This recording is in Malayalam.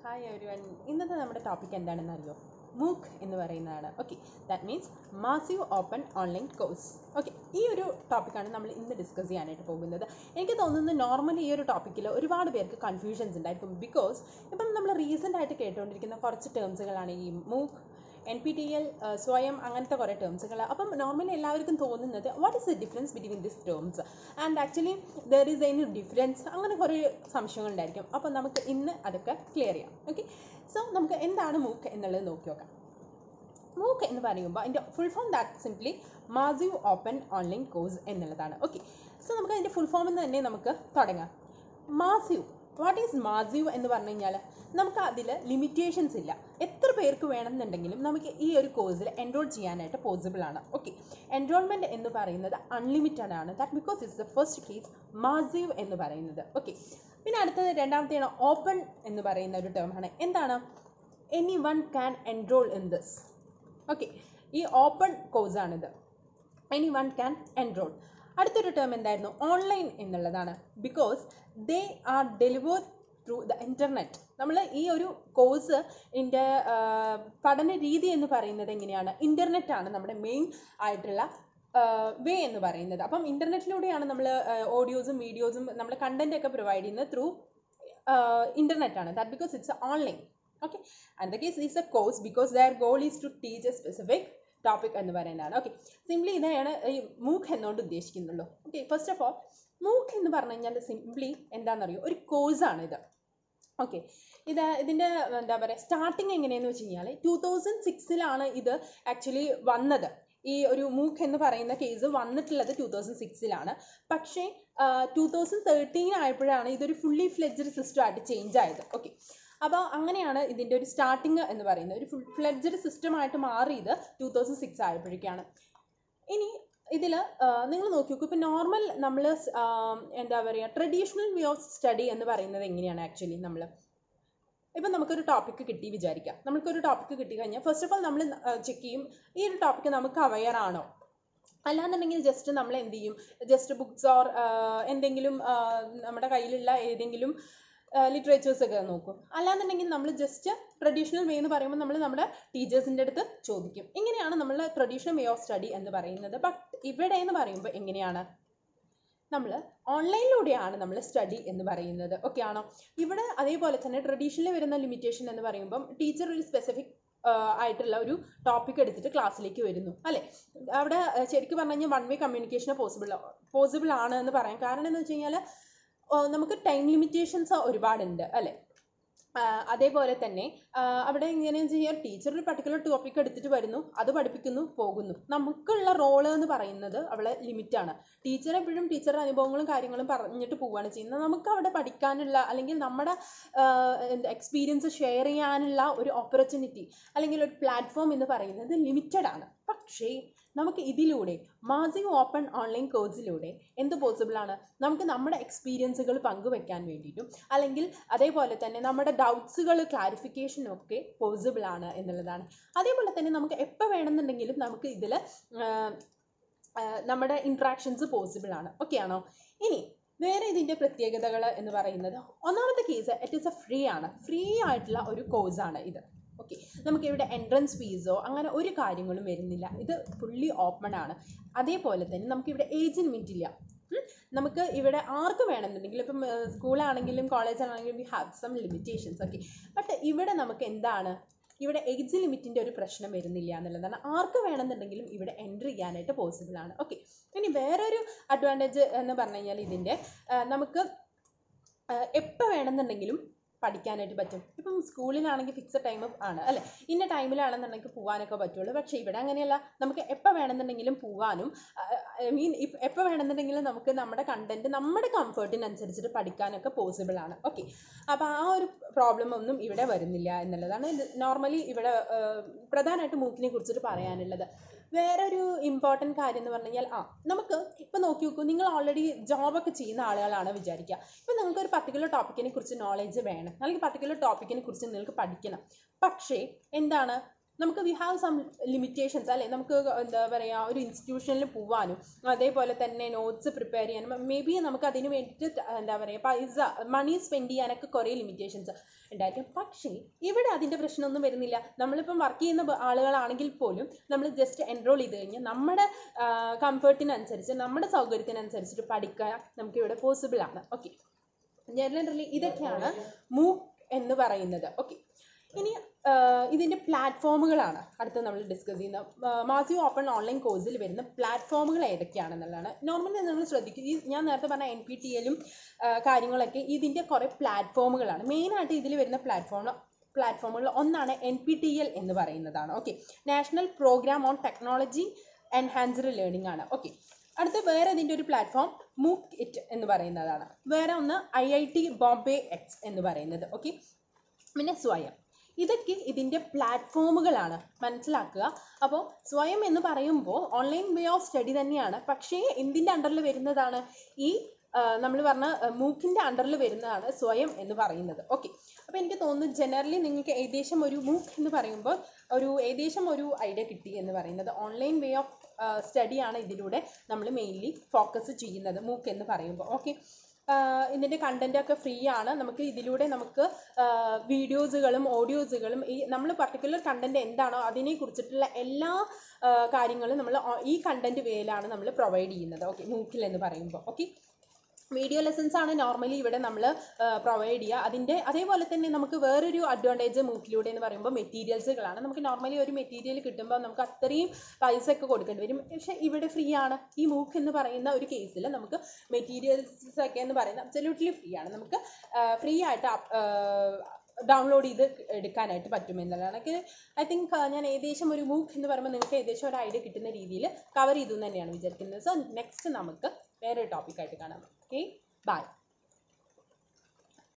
ഹായ് എവരി വൺ ഇന്നത്തെ നമ്മുടെ ടോപ്പിക് എന്താണെന്ന് അറിയോ മൂക്ക് എന്ന് പറയുന്നതാണ് okay that means massive open online course okay ഈ ഒരു ടോപ്പിക്കാണ് നമ്മൾ ഇന്ന് ഡിസ്കസ് ചെയ്യാനായിട്ട് പോകുന്നത് എനിക്ക് തോന്നുന്നത് നോർമലി ഈ ഒരു ടോപ്പിക്കിൽ ഒരുപാട് പേർക്ക് കൺഫ്യൂഷൻസ് ഉണ്ടായിരിക്കും ബിക്കോസ് ഇപ്പം നമ്മൾ റീസെൻ്റ് ആയിട്ട് കേട്ടുകൊണ്ടിരിക്കുന്ന കുറച്ച് ടേംസുകളാണ് ഈ മൂക്ക് എൻ പി ടി എൽ സ്വയം അങ്ങനത്തെ കുറേ ടേംസുകൾ അപ്പം നോർമലി എല്ലാവർക്കും തോന്നുന്നത് what is the difference between this terms and actually there is any difference അങ്ങനെ കുറേ സംശയങ്ങളുണ്ടായിരിക്കും അപ്പം നമുക്ക് ഇന്ന് അതൊക്കെ ക്ലിയർ ചെയ്യാം ഓക്കെ സോ നമുക്ക് എന്താണ് മൂക്ക് എന്നുള്ളത് നോക്കി നോക്കാം മൂക്ക് എന്ന് പറയുമ്പോൾ അതിൻ്റെ full form that simply massive open online course എന്നുള്ളതാണ് ഓക്കെ സോ നമുക്ക് അതിൻ്റെ ഫുൾ ഫോമിൽ നിന്ന് തന്നെ നമുക്ക് തുടങ്ങാം മാസീവ് വാട്ട് ഈസ് മാസീവ് എന്ന് പറഞ്ഞു കഴിഞ്ഞാൽ നമുക്ക് അതിൽ ലിമിറ്റേഷൻസ് ഇല്ല എത്ര പേർക്ക് വേണമെന്നുണ്ടെങ്കിലും നമുക്ക് ഈ ഒരു കോഴ്സിൽ എൻറോൾ ചെയ്യാനായിട്ട് പോസിബിൾ ആണ് ഓക്കെ എൻറോൾമെൻറ്റ് എന്ന് പറയുന്നത് അൺലിമിറ്റഡ് ആണ് that because it's the first case massive എന്ന് പറയുന്നത് ഓക്കെ പിന്നെ അടുത്തത് രണ്ടാമത്തെയാണ് ഓപ്പൺ എന്ന് പറയുന്ന ഒരു ടേം ആണ് എന്താണ് anyone can enroll in this okay ഈ ഓപ്പൺ കോഴ്സാണിത് എനി വൺ ക്യാൻ എൻറോൾ അടുത്തൊരു ടേം എന്തായിരുന്നു ഓൺലൈൻ എന്നുള്ളതാണ് because they are delivered through the internet നമ്മൾ ഈ ഒരു കോഴ്സ് ഇതിൻ്റെ പഠന രീതി എന്ന് പറയുന്നത് എങ്ങനെയാണ് ഇൻ്റർനെറ്റ് ആണ് നമ്മുടെ മെയിൻ ആയിട്ടുള്ള വേ എന്ന് പറയുന്നത് അപ്പം ഇൻ്റർനെറ്റിലൂടെയാണ് നമ്മൾ ഓഡിയോസും വീഡിയോസും നമ്മൾ കണ്ടന്റ് ഒക്കെ പ്രൊവൈഡ് ചെയ്യുന്നത് ത്രൂ ഇൻ്റർനെറ്റ് ആണ് that because it's online okay and the case is a course because their goal is to teach a specific topic എന്ന് പറയുന്നതാണ് ഓക്കെ സിംപ്ലി ഇതാണ് ഈ മൂക്ക് എന്നുകൊണ്ട് ഉദ്ദേശിക്കുന്നുള്ളൂ okay first of all MOOC എന്ന് പറഞ്ഞു കഴിഞ്ഞാൽ സിംപ്ലി എന്താണെന്നറിയോ ഒരു കോഴ്സാണ് ഇത് ഓക്കെ ഇത് ഇതിൻ്റെ എന്താ പറയുക സ്റ്റാർട്ടിങ് എങ്ങനെയെന്ന് വെച്ച് കഴിഞ്ഞാൽ ടൂ തൗസൻഡ് സിക്സിലാണ് ഇത് ആക്ച്വലി വന്നത് ഈ ഒരു മൂക്ക് എന്ന് പറയുന്ന കേസ് വന്നിട്ടുള്ളത് ടൂ തൗസൻഡ് സിക്സിലാണ് പക്ഷേ ടൂ തൗസൻഡ് തേർട്ടീൻ ആയപ്പോഴാണ് ഇതൊരു ഫുള്ളി ഫ്ലെഡ്ജഡ് സിസ്റ്റം ആയിട്ട് ചേഞ്ച് ആയത് ഓക്കെ അപ്പോൾ അങ്ങനെയാണ് ഇതിൻ്റെ ഒരു സ്റ്റാർട്ടിങ് എന്ന് പറയുന്നത് ഒരു ഫുൾ ഫ്ലെഡ്ജഡ് സിസ്റ്റമായിട്ട് മാറിയത് ടൂ തൗസൻഡ് സിക്സ് ആയപ്പോഴേക്കാണ് ഇനി ഇതിൽ നിങ്ങൾ നോക്കി നോക്കൂ ഇപ്പോൾ നോർമൽ നമ്മൾ എന്താ പറയുക ട്രഡീഷണൽ വേ ഓഫ് സ്റ്റഡി എന്ന് പറയുന്നത് എങ്ങനെയാണ് ആക്ച്വലി നമ്മൾ ഇപ്പം നമുക്കൊരു ടോപ്പിക്ക് കിട്ടി വിചാരിക്കാം നമുക്കൊരു ടോപ്പിക്ക് കിട്ടി കഴിഞ്ഞാൽ ഫസ്റ്റ് ഓഫ് ഓൾ നമ്മൾ ചെക്ക് ചെയ്യും ഈ ഒരു ടോപ്പിക്ക് നമുക്ക് അവയർ ആണോ അല്ലാന്നുണ്ടെങ്കിൽ ജസ്റ്റ് നമ്മൾ എന്ത് ചെയ്യും ജസ്റ്റ് ബുക്സ് ഓർ എന്തെങ്കിലും നമ്മുടെ കയ്യിലുള്ള ഏതെങ്കിലും ലിറ്ററേച്ചേഴ്സ് ഒക്കെ നോക്കും അല്ലാന്നുണ്ടെങ്കിൽ നമ്മൾ ജസ്റ്റ് ട്രഡീഷണൽ വേ എന്ന് പറയുമ്പോൾ നമ്മൾ നമ്മുടെ ടീച്ചേഴ്സിൻ്റെ അടുത്ത് ചോദിക്കും ഇങ്ങനെയാണ് നമ്മൾ ട്രഡീഷണൽ വേ ഓഫ് സ്റ്റഡി എന്ന് പറയുന്നത് ബട്ട് ഇവിടെ എന്ന് പറയുമ്പോൾ എങ്ങനെയാണ് നമ്മൾ ഓൺലൈനിലൂടെയാണ് നമ്മൾ സ്റ്റഡി എന്ന് പറയുന്നത് ഓക്കെ ആണോ ഇവിടെ അതേപോലെ തന്നെ ട്രഡീഷണലി വരുന്ന ലിമിറ്റേഷൻ എന്ന് പറയുമ്പം ടീച്ചർ ഒരു സ്പെസിഫിക് ആയിട്ടുള്ള ഒരു ടോപ്പിക് എടുത്തിട്ട് ക്ലാസ്സിലേക്ക് വരുന്നു അല്ലേ അവിടെ ശരിക്കും പറഞ്ഞു കഴിഞ്ഞാൽ one way communication possible possible ആണ് എന്ന് പറയാം കാരണം എന്ന് വെച്ച് കഴിഞ്ഞാൽ നമുക്ക് ടൈം ലിമിറ്റേഷൻസ് ഒരുപാടുണ്ട് അല്ലേ അതേപോലെ തന്നെ അവിടെ എങ്ങനെയാണെന്ന് വെച്ചാൽ ടീച്ചർ ഒരു പർട്ടിക്കുലർ ടോപ്പിക് എടുത്തിട്ട് വരുന്നു അത് പഠിപ്പിക്കുന്നു പോകുന്നു നമുക്കുള്ള റോള് എന്ന് പറയുന്നത് അവളെ ലിമിറ്റാണ് ടീച്ചർ എപ്പോഴും ടീച്ചറുടെ അനുഭവങ്ങളും കാര്യങ്ങളും പറഞ്ഞിട്ട് പോവുകയാണ് ചെയ്യുന്നത് നമുക്ക് അവിടെ പഠിക്കാനുള്ള അല്ലെങ്കിൽ നമ്മുടെ എക്സ്പീരിയൻസ് ഷെയർ ചെയ്യാനുള്ള ഒരു ഓപ്പർച്യൂണിറ്റി അല്ലെങ്കിൽ ഒരു പ്ലാറ്റ്ഫോം എന്ന് പറയുന്നത് ലിമിറ്റഡ് ആണ് പക്ഷേ നമുക്ക് ഇതിലൂടെ മാസിവ് ഓപ്പൺ ഓൺലൈൻ കോഴ്സിലൂടെ എന്ത് പോസിബിൾ ആണ് നമുക്ക് നമ്മുടെ എക്സ്പീരിയൻസുകൾ പങ്കുവെക്കാൻ വേണ്ടിയിട്ടും അല്ലെങ്കിൽ അതേപോലെ തന്നെ നമ്മുടെ ഡൗട്ട്സുകൾ ക്ലാരിഫിക്കേഷനും ഒക്കെ പോസിബിൾ ആണ് എന്നുള്ളതാണ് അതേപോലെ തന്നെ നമുക്ക് എപ്പോൾ വേണമെന്നുണ്ടെങ്കിലും നമുക്ക് ഇതിൽ നമ്മുടെ ഇൻട്രാക്ഷൻസ് പോസിബിൾ ആണ് ഓക്കെ ആണോ ഇനി വേറെ ഇതിൻ്റെ പ്രത്യേകതകൾ എന്ന് പറയുന്നത് ഒന്നാമത്തെ case it is a free ആണ് ഫ്രീ ആയിട്ടുള്ള ഒരു കോഴ്സാണ് ഇത് ഓക്കെ നമുക്ക് ഇവിടെ എൻട്രൻസ് ഫീസോ അങ്ങനെ ഒരു കാര്യങ്ങളും വരുന്നില്ല ഇത് ഫുള്ളി ഓപ്പൺ ആണ് അതേപോലെ തന്നെ നമുക്കിവിടെ ഏജ് ലിമിറ്റ് ഇല്ല നമുക്ക് ഇവിടെ ആർക്ക് വേണമെന്നുണ്ടെങ്കിലും ഇപ്പം സ്കൂളാണെങ്കിലും കോളേജാണെങ്കിലും we have some limitations okay but ഇവിടെ നമുക്ക് എന്താണ് ഇവിടെ ഏജ് ലിമിറ്റിൻ്റെ ഒരു പ്രശ്നം വരുന്നില്ല എന്നുള്ളതാണ് ആർക്ക് വേണമെന്നുണ്ടെങ്കിലും ഇവിടെ എൻട്രി ചെയ്യാനായിട്ട് പോസിബിൾ ആണ് ഓക്കെ ഇനി വേറൊരു അഡ്വാൻറ്റേജ് എന്ന് പറഞ്ഞു കഴിഞ്ഞാൽ ഇതിൻ്റെ നമുക്ക് എപ്പോൾ വേണമെന്നുണ്ടെങ്കിലും പഠിക്കാനായിട്ട് പറ്റും ഇപ്പം സ്കൂളിലാണെങ്കിൽ ഫിക്സഡ് ടൈം ആണ് അല്ലേ ഇന്ന ടൈമിലാണെന്നുണ്ടെങ്കിൽ പോകാനൊക്കെ പറ്റുള്ളൂ പക്ഷേ ഇവിടെ അങ്ങനെയല്ല നമുക്ക് എപ്പോൾ വേണമെന്നുണ്ടെങ്കിലും പോകാനും ഐ മീൻ എപ്പോൾ വേണമെന്നുണ്ടെങ്കിലും നമുക്ക് നമ്മുടെ കണ്ടന്റ് നമ്മുടെ കംഫർട്ടിനനുസരിച്ചിട്ട് പഠിക്കാനൊക്കെ പോസിബിൾ ആണ് ഓക്കെ അപ്പോൾ ആ ഒരു പ്രോബ്ലം ഒന്നും ഇവിടെ വരുന്നില്ല എന്നുള്ളതാണ് നോർമലി ഇവിടെ പ്രധാനമായിട്ട് മൂക്കിനെ കുറിച്ചിട്ട് പറയാനുള്ളത് വേറൊരു ഇമ്പോർട്ടൻറ്റ് കാര്യം എന്ന് പറഞ്ഞു കഴിഞ്ഞാൽ ആ നമുക്ക് ഇപ്പം നോക്കി നോക്കൂ നിങ്ങൾ ഓൾറെഡി ജോബൊക്കെ ചെയ്യുന്ന ആളുകളാണ് വിചാരിക്കുക ഇപ്പം നിങ്ങൾക്ക് ഒരു പർട്ടിക്കുലർ ടോപ്പിക്കിനെ കുറിച്ച് നോളേജ് വേണം അല്ലെങ്കിൽ പർട്ടിക്കുലർ ടോപ്പിക്കിനെ കുറിച്ച് നിങ്ങൾക്ക് പഠിക്കണം പക്ഷേ എന്താണ് നമുക്ക് വി ഹാവ് സം ലിമിറ്റേഷൻസ് അല്ലേ നമുക്ക് എന്താ പറയുക ഒരു ഇൻസ്റ്റിറ്റ്യൂഷനിൽ പോവാനും അതേപോലെ തന്നെ നോട്ട്സ് പ്രിപ്പയർ ചെയ്യാനും മേ ബി നമുക്ക് അതിന് വേണ്ടിയിട്ട് എന്താ പറയുക പൈസ മണി സ്പെൻഡ് ചെയ്യാനൊക്കെ കുറേ ലിമിറ്റേഷൻസ് ഉണ്ടായിരിക്കും പക്ഷേ ഇവിടെ അതിൻ്റെ പ്രശ്നമൊന്നും വരുന്നില്ല നമ്മളിപ്പം വർക്ക് ചെയ്യുന്ന ബ- ആളുകളാണെങ്കിൽ പോലും നമ്മൾ ജസ്റ്റ് എൻറോൾ ചെയ്ത് കഴിഞ്ഞാൽ നമ്മുടെ കംഫർട്ടിനനുസരിച്ച് നമ്മുടെ സൗകര്യത്തിനനുസരിച്ചിട്ട് പഠിക്കാൻ നമുക്ക് ഇവിടെ പോസിബിൾ ആണ് ഓക്കെ ജനറലി ഇതൊക്കെയാണ് മൂക്ക് എന്ന് പറയുന്നത് ഓക്കെ ഇനി ആഹ് ഇതിൻ്റെ പ്ലാറ്റ്ഫോമുകളാണ് അടുത്ത് നമ്മൾ ഡിസ്കസ് ചെയ്യുന്ന മാസീവ് ഓപ്പൺ ഓൺലൈൻ കോഴ്സിൽ വരുന്ന പ്ലാറ്റ്ഫോമുകൾ ഏതൊക്കെയാണെന്നുള്ളതാണ് നോർമലി നമ്മൾ ശ്രദ്ധിക്കും ഈ ഞാൻ നേരത്തെ പറഞ്ഞ എൻ പി ടി എല്ലും കാര്യങ്ങളൊക്കെ ഇതിൻ്റെ കുറേ പ്ലാറ്റ്ഫോമുകളാണ് മെയിനായിട്ട് ഇതിൽ വരുന്ന പ്ലാറ്റ്ഫോം പ്ലാറ്റ്ഫോമുകളിൽ ഒന്നാണ് എൻ പി ടി എൽ എന്ന് പറയുന്നതാണ് okay national programme on technology enhanced learning ആണ് ഓക്കെ അടുത്ത വേറെ ഇതിൻ്റെ ഒരു പ്ലാറ്റ്ഫോം മൂക്ക് ഇറ്റ് എന്ന് പറയുന്നതാണ് വേറെ ഒന്ന് I I T Bombay X എന്ന് പറയുന്നത് ഓക്കെ പിന്നെ സ്വയം ഇതൊക്കെ ഇതിൻ്റെ പ്ലാറ്റ്ഫോമുകളാണ് മനസ്സിലാക്കുക അപ്പോൾ സ്വയം എന്ന് പറയുമ്പോൾ ഓൺലൈൻ വേ ഓഫ് സ്റ്റഡി തന്നെയാണ് പക്ഷേ എന്തിൻ്റെ അണ്ടറിൽ വരുന്നതാണ് ഈ നമ്മൾ പറഞ്ഞ മൂക്കിൻ്റെ അണ്ടറിൽ വരുന്നതാണ് സ്വയം എന്ന് പറയുന്നത് ഓക്കെ അപ്പോൾ എനിക്ക് തോന്നുന്നു ജനറലി നിങ്ങൾക്ക് ഏകദേശം ഒരു മൂക്ക് എന്ന് പറയുമ്പോൾ ഒരു ഏകദേശം ഒരു ഐഡിയ കിട്ടി എന്ന് പറയുന്നത് ഓൺലൈൻ വേ ഓഫ് സ്റ്റഡിയാണ് ഇതിലൂടെ നമ്മൾ മെയിൻലി ഫോക്കസ് ചെയ്യുന്നത് മൂക്ക് എന്ന് പറയുമ്പോൾ ഓക്കെ ഇതിൻ്റെ കണ്ടൻ്റ് ഒക്കെ ഫ്രീ ആണ് നമുക്ക് ഇതിലൂടെ നമുക്ക് വീഡിയോസുകളും ഓഡിയോസുകളും ഈ നമ്മൾ പർട്ടിക്കുലർ കണ്ടൻറ് എന്താണോ അതിനെ കുറിച്ചിട്ടുള്ള എല്ലാ ആ, കാര്യങ്ങളും നമ്മൾ ഈ കണ്ടൻറ് വേയിലാണ് നമ്മൾ പ്രൊവൈഡ് ചെയ്യുന്നത് ഓക്കെ മൂക്കിൽ എന്ന് പറയുമ്പോൾ ഓക്കെ വീഡിയോ ലെസൺസ് ആണ് നോർമലി ഇവിടെ നമ്മൾ പ്രൊവൈഡ് ചെയ്യുക അതിൻ്റെ അതേപോലെ തന്നെ നമുക്ക് വേറൊരു അഡ്വാൻറ്റേജ് മൂക്കിലൂടെ എന്ന് പറയുമ്പോൾ മെറ്റീരിയൽസുകളാണ് നമുക്ക് നോർമലി ഒരു മെറ്റീരിയൽ കിട്ടുമ്പോൾ നമുക്ക് അത്രയും പൈസ ഒക്കെ കൊടുക്കേണ്ടി വരും പക്ഷേ ഇവിടെ ഫ്രീ ആണ് ഈ മൂക്ക് എന്ന് പറയുന്ന ഒരു കേസിൽ നമുക്ക് മെറ്റീരിയൽസ് ഒക്കെ എന്ന് പറയുന്നത് അബ്സല്യൂട്ട്ലി ഫ്രീ ആണ് നമുക്ക് ഫ്രീ ആയിട്ട് ഡൗൺലോഡ് ചെയ്ത് എടുക്കാനായിട്ട് പറ്റും എന്നുള്ളതാണ് ഐ തിങ്ക് ഞാൻ ഏകദേശം ഒരു മൂക്ക് എന്ന് പറയുമ്പോൾ നിങ്ങൾക്ക് ഏകദേശം ഒരു ഐഡിയ കിട്ടുന്ന രീതിയിൽ കവർ ചെയ്തു എന്ന് തന്നെയാണ് വിചാരിക്കുന്നത് സോ നെക്സ്റ്റ് നമുക്ക് വേറൊരു ടോപ്പിക്കായിട്ട് കാണാം ഓക്കെ ബൈ